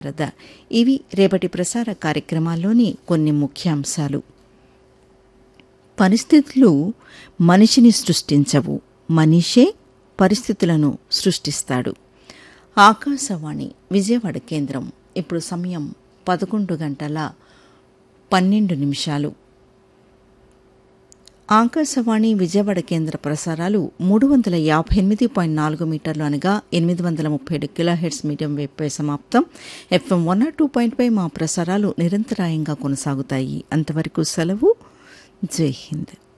రథ ఇవి రేపటి ప్రసార కార్యక్రమాల్లోని కొన్ని ముఖ్యాంశాలు పరిస్థితులు మనిషిని సృష్టించవు మనిషే పరిస్థితులను సృష్టిస్తాడు ఆకాశవాణి విజయవాడ కేంద్రం ఇప్పుడు సమయం పదకొండు గంటల పన్నెండు నిమిషాలు ఆకాశవాణి విజయవాడ కేంద్ర ప్రసారాలు మూడు వందల యాభై ఎనిమిది పాయింట్ నాలుగు మీటర్లు అనగా ఎనిమిది వందల ముప్పై ఏడు కిలోహెడ్స్ మీడియం వేవ్పై సమాప్తం FM one or two point పై మా ప్రసారాలు నిరంతరాయంగా కొనసాగుతాయి అంతవరకు సెలవు జై హింద్